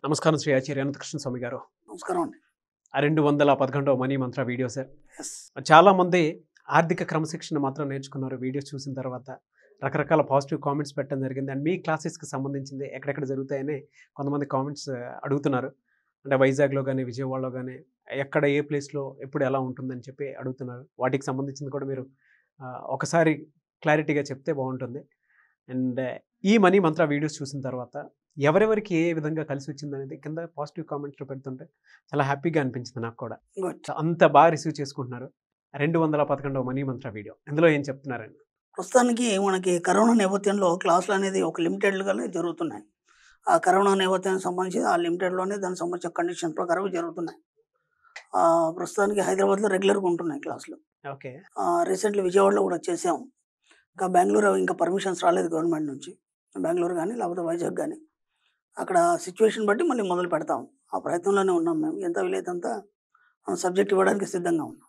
నమస్కారం శ్రీ ఆచార్య అనంతకృష్ణ స్వామి గారు నమస్కారం అండి ఆ రెండు వందల పదకొండవ మనీ మంత్ర వీడియో సార్ ఎస్ చాలా మంది ఆర్థిక క్రమశిక్షణ మాత్రం నేర్చుకున్నారు వీడియోస్ చూసిన తర్వాత రకరకాల పాజిటివ్ కామెంట్స్ పెట్టడం జరిగింది అండ్ మీ క్లాసెస్కి సంబంధించింది ఎక్కడెక్కడ జరుగుతాయని కొంతమంది కామెంట్స్ అడుగుతున్నారు అంటే వైజాగ్లో కానీ విజయవాడలో కానీ ఎక్కడ ఏ ప్లేస్లో ఎప్పుడు ఎలా ఉంటుందని చెప్పి అడుగుతున్నారు వాటికి సంబంధించింది కూడా మీరు ఆ, ఒకసారి క్లారిటీగా చెప్తే బాగుంటుంది అండ్ ఈ మనీ మంత్ర వీడియోస్ చూసిన తర్వాత ఎవరెవరికి ఏ విధంగా కలిసి వచ్చింది అనేది కింద పాజిటివ్ కామెంట్స్లో పెడుతుంటే చాలా హ్యాపీగా అనిపించింది నాకు కూడా గుడ్ అంత బాగా రిసీవ్ చేసుకుంటున్నారు రెండు వందల పదకొండవ మనీ మంత్ర వీడియో ఇందులో ఏం చెప్తున్నారండి ప్రస్తుతానికి మనకి కరోనా నేపథ్యంలో క్లాసులు అనేది ఒక లిమిటెడ్గానే జరుగుతున్నాయి ఆ కరోనా నేపథ్యానికి సంబంధించి ఆ లిమిటెడ్లోనే దానికి సంబంధించిన కండిషన్ ప్రకారం జరుగుతున్నాయి ఆ, ప్రస్తుతానికి హైదరాబాద్లో రెగ్యులర్గా ఉంటున్నాయి క్లాసులు ఓకే రీసెంట్లీ విజయవాడలో కూడా చేసాం ఇంకా బెంగళూరు ఇంకా పర్మిషన్స్ రాలేదు గవర్నమెంట్ నుంచి బెంగళూరు కానీ లేకపోతే వైజాగ్ కానీ అక్కడ సిచ్యువేషన్ బట్టి మళ్ళీ మొదలు పెడతాం ఆ ప్రయత్నంలోనే ఉన్నాం మేము ఎంత వీలైతే అంత సబ్జెక్ట్ ఇవ్వడానికి సిద్ధంగా ఉన్నాం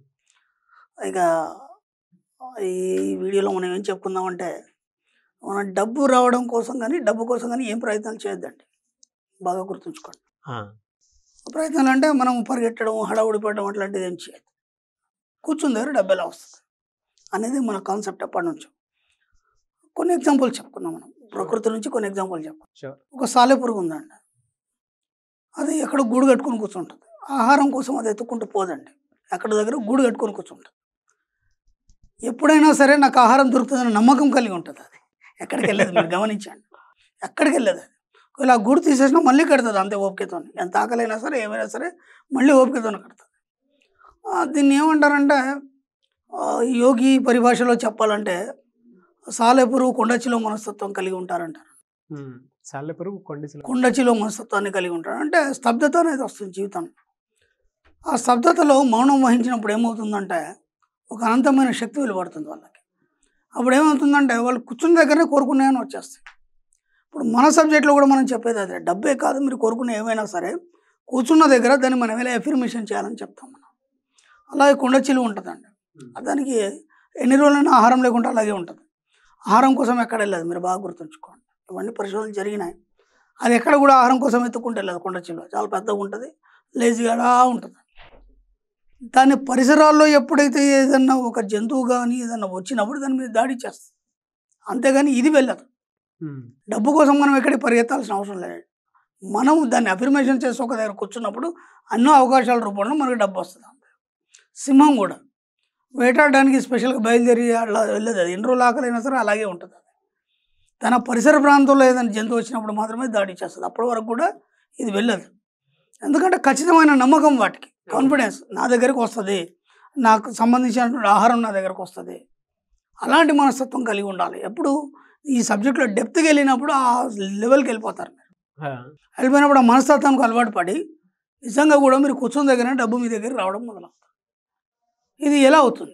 ఇక ఈ వీడియోలో మనం ఏం చెప్పుకుందామంటే మనం డబ్బు రావడం కోసం కానీ డబ్బు కోసం కానీ ఏం ప్రయత్నాలు చేయొద్దండి బాగా గుర్తుంచుకోండి ప్రయత్నాలు అంటే మనం పరిగెట్టడం హడావుడి పడడం అట్లాంటిది ఏం చేయదు కూర్చుని దగ్గర డబ్బు ఎలా వస్తుంది అనేది మన కాన్సెప్ట్ ఎప్పటి నుంచో కొన్ని ఎగ్జాంపుల్ చెప్పుకుందాం మనం ప్రకృతి నుంచి కొన్ని ఎగ్జాంపుల్ చెప్పుకుందాం షూర్ ఒక సాలె పురుగు ఉందండి అది ఎక్కడ గూడు కట్టుకొని కూర్చుంటుంది ఆహారం కోసం అది ఎత్తుకుంటూ పోదండి ఎక్కడ దగ్గర గూడు కట్టుకొని కూర్చుంటుంది ఎప్పుడైనా సరే నాకు ఆహారం దొరుకుతుందని నమ్మకం కలిగి ఉంటుంది అది ఎక్కడికి వెళ్ళదు మీరు గమనించండి ఎక్కడికి వెళ్ళదు అది ఒకవేళ ఆ గూడు తీసేసినా మళ్ళీ కడుతుంది అంతే ఓపికతో ఎంత ఆకలైనా సరే ఏమైనా సరే మళ్ళీ ఓపికతో కడుతుంది ఆ, దీన్ని ఏమంటారంటే ఆ, యోగి పరిభాషలో చెప్పాలంటే సాలెపురు కొండచిలో మనస్తత్వం కలిగి ఉంటారంటారు సాలెపురుగు కొండిసలు కుండచిలో మనస్తత్వాన్ని కలిగి ఉంటాడు అంటే స్తబ్దత అనేది వస్తుంది జీవితం ఆ స్తబ్దతలో మౌనం వహించినప్పుడు ఏమవుతుందంటే ఒక అనంతమైన శక్తి వెలువడుతుంది వాళ్ళకి అప్పుడు ఏమవుతుందంటే వాళ్ళు కూర్చున్న దగ్గరనే కోరుకునేవని వచ్చేస్తాయి ఇప్పుడు మన సబ్జెక్ట్లో కూడా మనం చెప్పేది అదే డబ్బే కాదు మీరు కోరుకునే ఏమైనా సరే కూర్చున్న దగ్గర దాన్ని మనం ఎలా ఎఫర్మేషన్ చేయాలని చెప్తాం మనం అలాగే కొండచిలు ఉంటుందండి దానికి ఎన్ని రోజులైనా ఆహారం లేకుండా అలాగే ఉంటుంది ఆహారం కోసం ఎక్కడ వెళ్ళదు మీరు బాగా గుర్తుంచుకోండి ఇవన్నీ పరిశోధనలు జరిగినాయి అది ఎక్కడ కూడా ఆహారం కోసం ఎత్తుకుంటే వెళ్ళదు కొండ చిలువ చాలా పెద్దగా ఉంటుంది లేజీగా అలా ఉంటుంది దాని పరిసరాల్లో ఎప్పుడైతే ఏదన్నా ఒక జంతువు కానీ ఏదన్నా వచ్చినప్పుడు దాని మీద దాడి చేస్తుంది అంతేగాని ఇది వెళ్ళదు డబ్బు కోసం మనం ఎక్కడికి పరిగెత్తాల్సిన అవసరం లేదు మనం దాన్ని అఫర్మేషన్ చేసి ఒక దగ్గర కూర్చున్నప్పుడు ఎన్నో అవకాశాల రూపంలో మనకు డబ్బు వస్తుంది అంతే సింహం కూడా వేటాడడానికి స్పెషల్గా బయలుదేరి అలా వెళ్ళదు అది ఎన్ని రోజులు ఆకలైనా సరే అలాగే ఉంటుంది అది తన పరిసర ప్రాంతంలో ఏదైనా జంతువు వచ్చినప్పుడు మాత్రమే దాడి చేస్తుంది అప్పటి వరకు కూడా ఇది వెళ్ళదు ఎందుకంటే ఖచ్చితమైన నమ్మకం వాటికి కాన్ఫిడెన్స్ నా దగ్గరికి వస్తుంది నాకు సంబంధించినటువంటి ఆహారం నా దగ్గరకు వస్తుంది అలాంటి మనస్తత్వం కలిగి ఉండాలి ఎప్పుడు ఈ సబ్జెక్ట్లో డెప్త్కి వెళ్ళినప్పుడు ఆ లెవెల్కి వెళ్ళిపోతారు మీరు వెళ్ళిపోయినప్పుడు ఆ మనస్తత్వానికి అలవాటు పడి నిజంగా కూడా మీరు కూర్చున్న దగ్గర డబ్బు మీ దగ్గర రావడం మొదలవుతుంది ఇది ఎలా అవుతుంది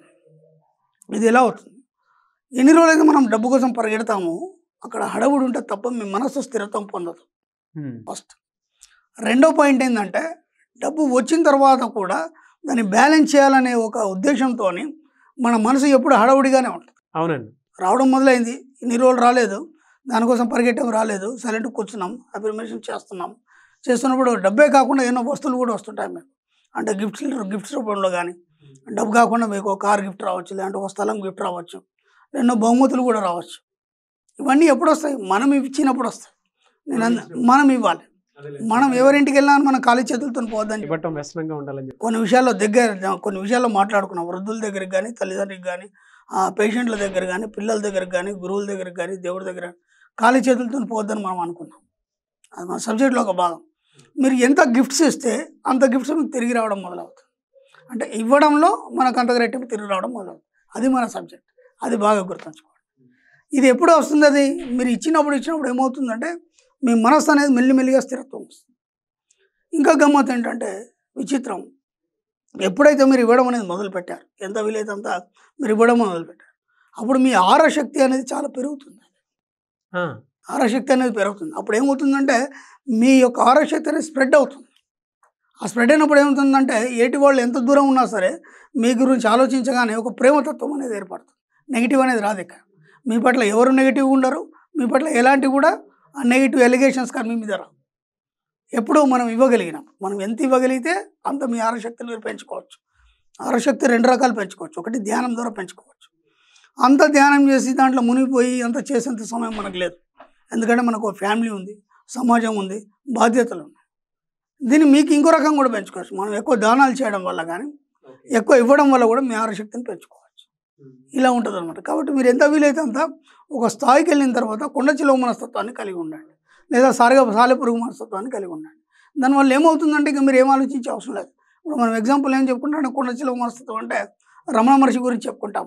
ఇది ఎలా అవుతుంది ఎన్ని రోజులైతే మనం డబ్బు కోసం పరిగెడతామో అక్కడ హడవుడు ఉంటే తప్ప మీ మనసు స్థిరత్వం పొందదు ఫస్ట్ రెండో పాయింట్ ఏంటంటే డబ్బు వచ్చిన తర్వాత కూడా దాన్ని బ్యాలెన్స్ చేయాలనే ఒక ఉద్దేశంతో మన మనసు ఎప్పుడు హడవుడిగానే ఉంటుంది అవునండి రావడం మొదలైంది ఇన్ని రోజులు రాలేదు దానికోసం పరిగెట్టం రాలేదు సైలెంట్ కూర్చున్నాం అఫర్మేషన్ చేస్తున్నాం చేస్తున్నప్పుడు డబ్బే కాకుండా ఎన్నో వస్తువులు కూడా వస్తుంటాయి మీకు అంటే గిఫ్ట్స్ గిఫ్ట్స్ రూపంలో కానీ డబ్బు కాకుండా మీకు ఒక కార్ గిఫ్ట్ రావచ్చు లేదంటే ఒక స్థలం గిఫ్ట్ రావచ్చు ఎన్నో బహుమతులు కూడా రావచ్చు ఇవన్నీ ఎప్పుడు వస్తాయి మనం ఇచ్చినప్పుడు వస్తాయి నేను అంద- మనం ఇవ్వాలి మనం ఎవరింటికి వెళ్ళినా మనం ఖాళీ చేతులతో పోద్దని చెప్పి ఇవ్వటం వ్యసనంగా ఉండాలని చెప్పి కొన్ని విషయాల్లో దగ్గర కొన్ని విషయాల్లో మాట్లాడుకున్నాం వృద్ధుల దగ్గరికి కానీ తల్లిదండ్రులకు కానీ ఆ పేషెంట్ల దగ్గర కానీ పిల్లల దగ్గరికి కానీ గురువుల దగ్గరికి కానీ దేవుడి దగ్గర ఖాళీ చేతులతో పోద్దని మనం అనుకున్నాం అది మన సబ్జెక్ట్లో ఒక భాగం మీరు ఎంత గిఫ్ట్స్ ఇస్తే అంత గిఫ్ట్స్ మీకు తిరిగి రావడం మొదలవుతుంది అంటే ఇవ్వడంలో మనకు అంత రెట్టింపు తిరిగి రావడం మొదలవుతుంది అది మన సబ్జెక్ట్ అది బాగా గుర్తుంచుకోండి ఇది ఎప్పుడు వస్తుంది అది మీరు ఇచ్చినప్పుడు ఇచ్చినప్పుడు ఏమవుతుందంటే మీ మనస్సు అనేది మెల్లిమెల్లిగా స్థిరత్వం వస్తుంది ఇంకా గమ్మత్ ఏంటంటే విచిత్రం ఎప్పుడైతే మీరు ఇవ్వడం అనేది మొదలు పెట్టారు ఎంత వీలైతే అంత మీరు ఇవ్వడం మొదలు పెట్టారు అప్పుడు మీ ఆరశక్తి అనేది చాలా పెరుగుతుంది ఆ, ఆరశక్తి అనేది పెరుగుతుంది అప్పుడు ఏమవుతుందంటే మీ యొక్క ఆరశక్తి అనేది స్ప్రెడ్ అవుతుంది ఆ స్ప్రెడ్ అయినప్పుడు ఏమవుతుందంటే ఏటి వాళ్ళు ఎంత దూరం ఉన్నా సరే మీ గురించి ఆలోచించగానే ఒక ప్రేమతత్వం అనేది ఏర్పడుతుంది నెగిటివ్ అనేది రాదు ఇక మీ పట్ల ఎవరు నెగిటివ్ ఉండరు మీ పట్ల ఎలాంటి కూడా ఆ నెగిటివ్ ఎలిగేషన్స్ కానీ మీ మీద రావు ఎప్పుడూ మనం ఇవ్వగలిగినాం మనం ఎంత ఇవ్వగలిగితే అంత మీ ఆరశక్తిని మీరు పెంచుకోవచ్చు ఆరశక్తి రెండు రకాలు పెంచుకోవచ్చు ఒకటి ధ్యానం ద్వారా పెంచుకోవచ్చు అంత ధ్యానం చేసి దాంట్లో మునిగిపోయి అంత చేసేంత సమయం మనకు లేదు ఎందుకంటే మనకు ఒక ఫ్యామిలీ ఉంది సమాజం ఉంది బాధ్యతలు ఉన్నాయి దీన్ని మీకు ఇంకో రకం కూడా పెంచుకోవచ్చు మనం ఎక్కువ దానాలు చేయడం వల్ల కానీ ఎక్కువ ఇవ్వడం వల్ల కూడా మీ ఆరశక్తిని పెంచుకోవచ్చు ఇలా ఉంటుంది అనమాట కాబట్టి మీరు ఎంత వీలైతే అంత ఒక స్థాయికి వెళ్ళిన తర్వాత కొండ చిలువ మనస్తత్వాన్ని కలిగి ఉండండి లేదా సారిగా సాలెపురుగు మనస్తత్వాన్ని కలిగి ఉండండి దానివల్ల ఏమవుతుందంటే ఇక మీరు ఏం ఆలోచించే అవసరం లేదు ఇప్పుడు మనం ఎగ్జాంపుల్ ఏం చెప్పుకుంటాం కొండ చిలువ మనస్తత్వం అంటే రమణ మహర్షి గురించి చెప్పుకుంటాము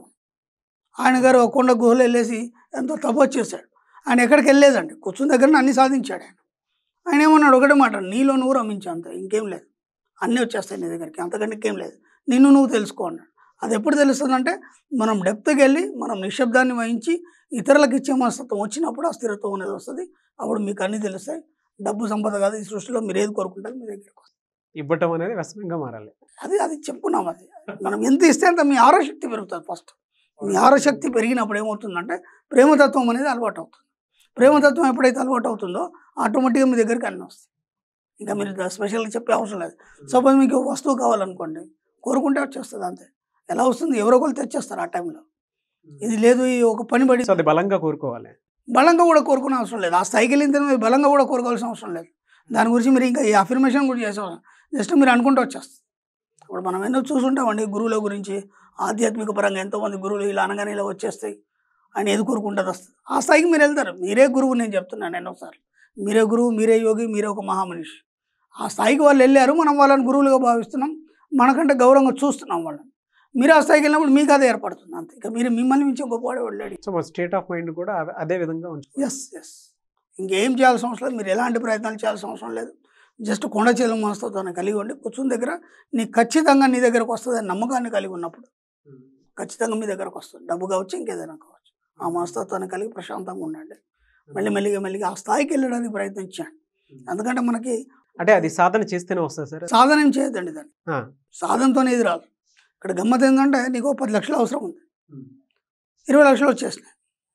ఆయన గారు ఒక కొండ గుహలో వెళ్ళేసి ఎంతో తపస్సు చేశాడు ఆయన ఎక్కడికి వెళ్ళలేదండి కూర్చుని దగ్గర అన్ని సాధించాడు ఆయన ఆయన ఏమన్నాడు ఒకటే మాట నీలో నువ్వు రమించు అంత ఇంకేం లేదు అన్నీ వచ్చేస్తాయి నీ దగ్గరికి అంతకంటే ఇంకేం లేదు నిన్ను నువ్వు తెలుసుకో అన్నాడు అది ఎప్పుడు తెలుస్తుందంటే మనం డెప్త్కి వెళ్ళి మనం నిశ్శబ్దాన్ని వహించి ఇతరులకు ఇచ్చే మనస్తత్వం వచ్చినప్పుడు ఆ స్థిరత్వం అనేది వస్తుంది అప్పుడు మీకు అన్నీ తెలుస్తాయి డబ్బు సంపద కాదు ఈ సృష్టిలో మీరు ఏది కోరుకుంటారు మీ దగ్గరికి వస్తుంది ఇవ్వటం అనేది వ్యసనంగా మారాలి అది అది చెప్పుకున్నాం అది మనం ఎంత ఇస్తే అంత మీ ఆరోశక్తి పెరుగుతుంది ఫస్ట్ మీ ఆరోశక్తి పెరిగినప్పుడు ఏమవుతుందంటే ప్రేమతత్వం అనేది అలవాటు అవుతుంది ప్రేమతత్వం ఎప్పుడైతే అలవాటు అవుతుందో ఆటోమేటిక్గా మీ దగ్గరికి అన్నీ వస్తాయి ఇంకా మీరు స్పెషల్గా చెప్పే అవసరం లేదు సపోజ్ మీకు ఒక వస్తువు కావాలనుకోండి కోరుకుంటే వచ్చేస్తుంది అంతే ఎలా వస్తుంది ఎవరో ఒకరు తెచ్చేస్తారు ఆ టైంలో ఇది లేదు ఈ ఒక పని పడి సో అది బలంగా కోరుకోవాలి బలంగా కూడా కోరుకునే అవసరం లేదు ఆ స్థాయికి వెళ్ళిన తర్వాత మీరు బలంగా కూడా కోరుకోవాల్సిన అవసరం లేదు దాని గురించి మీరు ఇంకా ఈ అఫర్మేషన్ కూడా చేసే అవసరం జస్ట్ మీరు అనుకుంటూ వచ్చేస్తుంది ఇప్పుడు మనం ఎన్నో చూసుంటామండి గురువుల గురించి ఆధ్యాత్మిక పరంగా ఎంతోమంది గురువులు ఇలా అనగానే ఇలా వచ్చేస్తాయి ఆయన ఏది కోరుకుంటుంది వస్తుంది ఆ స్థాయికి మీరు వెళ్తారు మీరే గురువు నేను చెప్తున్నాను ఎన్నోసార్లు మీరే గురువు మీరే యోగి మీరే ఒక మహామనిషి ఆ స్థాయికి వాళ్ళు వెళ్ళారు మనం వాళ్ళని గురువులుగా భావిస్తున్నాం మనకంటే గౌరవంగా చూస్తున్నాం వాళ్ళని మీరు ఆ స్థాయికి వెళ్ళినప్పుడు మీకు అదే ఏర్పడుతుంది అంతే ఇక మీరు మిమ్మల్ని మించి గొప్పవాడే వెళ్ళాడు సో మన స్టేట్ ఆఫ్ మైండ్ కూడా అదే- అదే విధంగా ఉంచు ఎస్ ఎస్ ఇంకేం చేయాల్సిన అవసరం లేదు మీరు ఎలాంటి ప్రయత్నాలు చేయాల్సిన అవసరం లేదు జస్ట్ కొండ చెల్లు మనస్తత్వాన్ని కలిగి ఉండి కూర్చుని దగ్గర నీ ఖచ్చితంగా నీ దగ్గరకు వస్తుంది అనే నమ్మకాన్ని కలిగి ఉన్నప్పుడు ఖచ్చితంగా మీ దగ్గరకు వస్తుంది డబ్బు కావచ్చు ఇంకేదైనా కావచ్చు ఆ మనస్తత్వాన్ని కలిగి ప్రశాంతంగా ఉండండి మళ్ళీ మెల్లిగా మెల్లిగా ఆ స్థాయికి వెళ్ళడానికి ప్రయత్నించండి ఎందుకంటే మనకి అంటే అది సాధన చేస్తేనే వస్తుంది సార్ సాధన ఏం చేయొద్దండి దాన్ని ఆ. సాధనతోనే ఇది రాదు ఇక్కడ గమ్మత్ ఏంటంటే నీకు ఓ పది లక్షలు అవసరం ఉంది ఇరవై లక్షలు వచ్చేసినాయి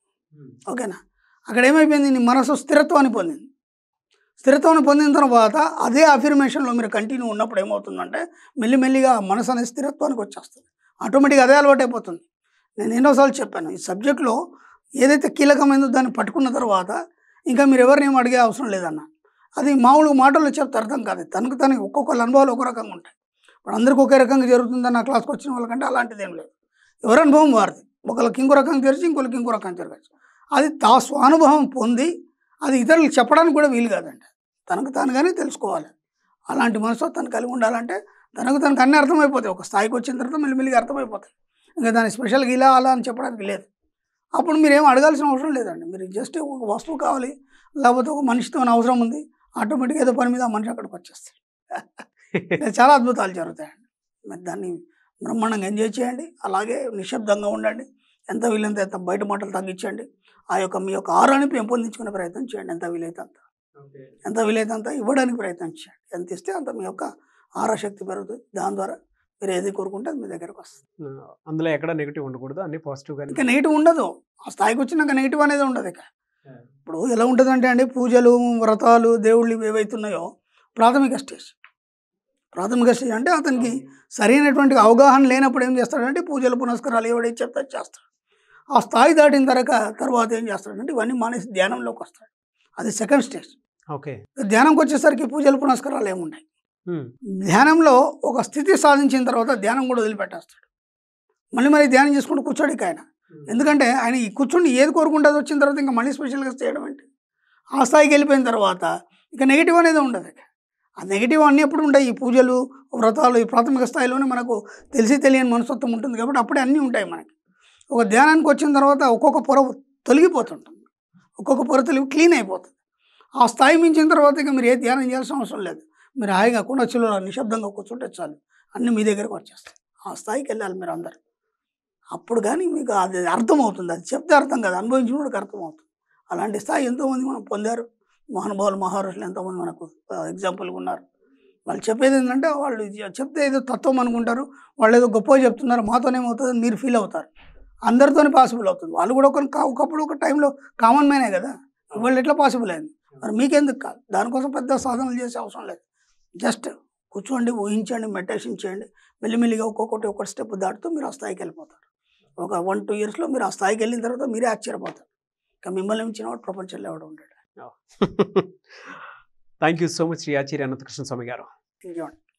ఓకేనా అక్కడ ఏమైపోయింది నీ మనసు స్థిరత్వాన్ని పొందింది స్థిరత్వాన్ని పొందిన తర్వాత అదే అఫిర్మేషన్లో మీరు కంటిన్యూ ఉన్నప్పుడు ఏమవుతుందంటే మెల్లిమెల్లిగా ఆ మనసు అనేది స్థిరత్వానికి వచ్చేస్తుంది ఆటోమేటిక్గా అదే అలవాటు అయిపోతుంది నేను ఎన్నోసార్లు చెప్పాను ఈ సబ్జెక్ట్లో ఏదైతే కీలకమైందో దాన్ని పట్టుకున్న తర్వాత ఇంకా మీరు ఎవరిని ఏం అడిగే అవసరం లేదన్న అది మామూలు మాటల్లో చెప్తే అర్థం కాదు తనకు తనకి ఒక్కొక్కళ్ళ అనుభవాలు ఒక రకంగా ఉంటాయి ఇప్పుడు అందరికీ ఒకే రకంగా జరుగుతుందని నా క్లాస్కి వచ్చిన వాళ్ళకంటే అలాంటిది ఏం లేదు ఎవరి అనుభవం వారిది ఒకళ్ళకి ఇంకో రకంగా తెరిచి ఇంకొకరికి ఇంకో రకంగా జరగచ్చు అది తా స్వానుభవం పొంది అది ఇతరులకు చెప్పడానికి కూడా వీలు కాదండి తనకు తానుగానే తెలుసుకోవాలి అలాంటి మనసు తను కలిగి ఉండాలంటే తనకు తనకు అన్నీ అర్థమైపోతాయి ఒక స్థాయికి వచ్చిన తర్వాత మెల్లిమెల్లిగా అర్థమైపోతాయి ఇంకా దాని స్పెషల్గా ఇలా అలా అని చెప్పడానికి లేదు అప్పుడు మీరు ఏం అడగాల్సిన అవసరం లేదండి మీరు జస్ట్ ఒక వస్తువు కావాలి లేకపోతే ఒక మనిషితో అవసరం ఉంది ఆటోమేటిక్గా ఏదో పని మీద ఆ మనిషి అక్కడికి వచ్చేస్తాడు ఇలా చాలా అద్భుతాలు జరుగుతాయండి మరి దాన్ని బ్రహ్మాండంగా ఎంజాయ్ చేయండి అలాగే నిశ్శబ్దంగా ఉండండి ఎంత వీలైనంత ఎంత బయట మాటలు తగ్గించండి ఆ యొక్క మీ యొక్క ఆరాన్ని పెంపొందించుకునే ప్రయత్నం చేయండి ఎంత వీలైతే అంత ఎంత వీలైతే అంత ఇవ్వడానికి ప్రయత్నం చేయండి ఎంత ఇస్తే అంత మీ యొక్క ఆరాశక్తి పెరుగుతుంది దాని ద్వారా మీరు ఏది కోరుకుంటే అది మీ దగ్గరకు వస్తుంది అందులో ఎక్కడ నెగిటివ్ ఉండకూడదు అన్ని పాజిటివ్ గానే ఇంకా నెగిటివ్ ఉండదు ఆ స్థాయికి వచ్చినాక నెగిటివ్ అనేది ఉండదు ఇక ఇప్పుడు ఎలా ఉంటుందంటే అండి పూజలు వ్రతాలు దేవుళ్ళు ఇవి ఏవైతే ఉన్నాయో ప్రాథమిక స్టేజ్ ప్రాథమిక స్టేజ్ అంటే అతనికి సరైనటువంటి అవగాహన లేనప్పుడు ఏం చేస్తాడంటే పూజలు పునస్కారాలు ఎవడైతే చెప్తా చేస్తాడు ఆ స్థాయి దాటిన తర్వాత తర్వాత ఏం చేస్తాడంటే ఇవన్నీ మానేసి ధ్యానంలోకి వస్తాడు అది సెకండ్ స్టేజ్ ఓకే ధ్యానంకి వచ్చేసరికి పూజలు పునస్కారాలు ఏముంటాయి ధ్యానంలో ఒక స్థితి సాధించిన తర్వాత ధ్యానం కూడా వదిలిపెట్టేస్తాడు మళ్ళీ మళ్ళీ ధ్యానం చేసుకుంటూ కూర్చోడు ఇక ఆయన ఎందుకంటే ఆయన ఈ కూర్చుండి ఏది కోరుకుంటుందో వచ్చిన తర్వాత ఇంకా మళ్ళీ స్పెషల్గా చేయడం ఏంటి ఆ స్థాయికి వెళ్ళిపోయిన తర్వాత ఇక నెగిటివ్ అనేది ఉండదు ఇక ఆ నెగిటివ్ అన్నీ ఎప్పుడు ఉంటాయి ఈ పూజలు వ్రతాలు ఈ ప్రాథమిక స్థాయిలోనే మనకు తెలిసి తెలియని మనస్తత్వం ఉంటుంది కాబట్టి అప్పుడే అన్నీ ఉంటాయి మనకి ఒక ధ్యానానికి వచ్చిన తర్వాత ఒక్కొక్క పొర తొలగిపోతుంటుంది ఒక్కొక్క పొర తొలగి క్లీన్ అయిపోతుంది ఆ స్థాయి మించిన తర్వాత ఇక మీరు ఏ ధ్యానం చేయాల్సిన అవసరం లేదు మీరు హాయిగా కొండచ్చులో నిశ్శబ్దంగా కూర్చుంటే చాలు అన్నీ మీ దగ్గరకు వచ్చేస్తాయి ఆ స్థాయికి వెళ్ళాలి మీరు అందరు అప్పుడు కానీ మీకు అది అర్థమవుతుంది అది చెప్తే అర్థం కాదు అనుభవించినోడికి అర్థమవుతుంది అలాంటి స్థాయి ఎంతోమంది మనం పొందారు మహానుభావులు మహారుషులు ఎంతోమంది మనకు ఎగ్జాంపుల్గా ఉన్నారు వాళ్ళు చెప్పేది ఏంటంటే వాళ్ళు చె- చెప్తే ఏదో తత్వం అనుకుంటారు వాళ్ళు ఏదో గొప్పగా చెప్తున్నారు మాతోనేమవుతుంది అని మీరు ఫీల్ అవుతారు అందరితోనే పాసిబుల్ అవుతుంది వాళ్ళు కూడా ఒక ఒకప్పుడు ఒక టైంలో కామన్ మ్యానే కదా వాళ్ళు ఎట్లా పాసిబుల్ అయింది మరి మీకెందుకు కాదు దానికోసం పెద్ద సాధనలు చేసే అవసరం లేదు జస్ట్ కూర్చోండి ఊహించండి మెడిటేషన్ చేయండి మెల్లిమెల్లిగా ఒక్కొక్కటి ఒక్కొక్క స్టెప్ దాటుతూ మీరు ఆ స్థాయికి వెళ్ళిపోతారు ఒక వన్ టూ ఇయర్స్లో మీరు ఆ స్థాయికి వెళ్ళిన తర్వాత మీరే ఆశ్చర్యపోతారు ఇంకా మిమ్మల్ని మించిన వాడు ప్రపంచంలో ఎవడు ఉంటాడు thank you so much Shri Acharya Anantakrishna Swami గారు ఇంకేమండి